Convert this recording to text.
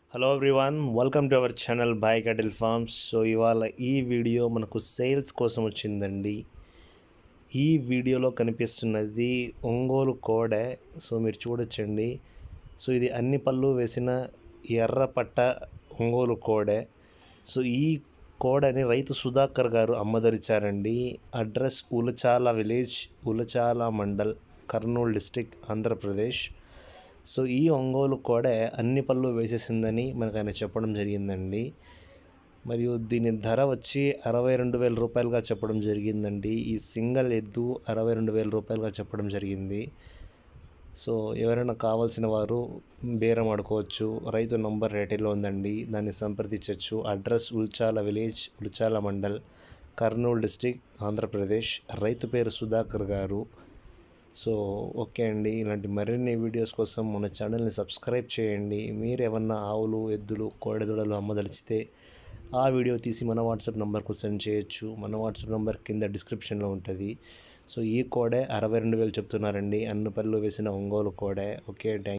hello everyone welcome to our channel boy cattle farms so ఇవాళ ఈ video మనకు sales కోసం వచ్చిందండి ఈ వీడియోలో కనిపిస్తున్నది ఒంగోలు కోడె సో మీరు చూడొచ్చండి సో ఇది అన్ని పళ్ళు వేసిన ఎర్ర పట్ట ఒంగోలు కోడె సో ఈ కోడని రైతు సుధాకర్ గారు అమ్మదరిచారండి address Ulachala village Ulachala mandal Kurnool district Andhra Pradesh so ఈ ఒంగోలు కోడె అన్ని పళ్ళు వేసేసిందని మనకు ఆయన చెప్పడం జరిగిందండి మరియు దీని ధర వచ్చి అరవై రెండు వేల రూపాయలుగా చెప్పడం జరిగిందండి ఈ సింగిల్ ఎద్దు అరవై రెండు వేల రూపాయలుగా చెప్పడం జరిగింది సో ఎవరైనా కావాల్సిన వారు బేరం ఆడుకోవచ్చు రైతు నంబర్ రేటిలో ఉందండి దాన్ని సంప్రదించవచ్చు address Ulchala village Ulchala mandal Kurnool district Andhra Pradesh రైతు పేరు సుధాకర్ గారు సో ఓకే అండి ఇలాంటి మరిన్ని వీడియోస్ కోసం మన ఛానల్ని సబ్స్క్రైబ్ చేయండి మీరు ఏమన్నా ఆవులు ఎద్దులు కోడెదూడలు అమ్మదలిచితే ఆ వీడియో తీసి మన వాట్సాప్ నెంబర్కు సెండ్ చేయొచ్చు మన వాట్సాప్ నెంబర్ కింద డిస్క్రిప్షన్లో ఉంటుంది సో ఈ కోడే అరవై రెండు వేలు చెప్తున్నారండి అన్ని పళ్ళు వేసిన ఒంగోలు కోడే ఓకే థ్యాంక్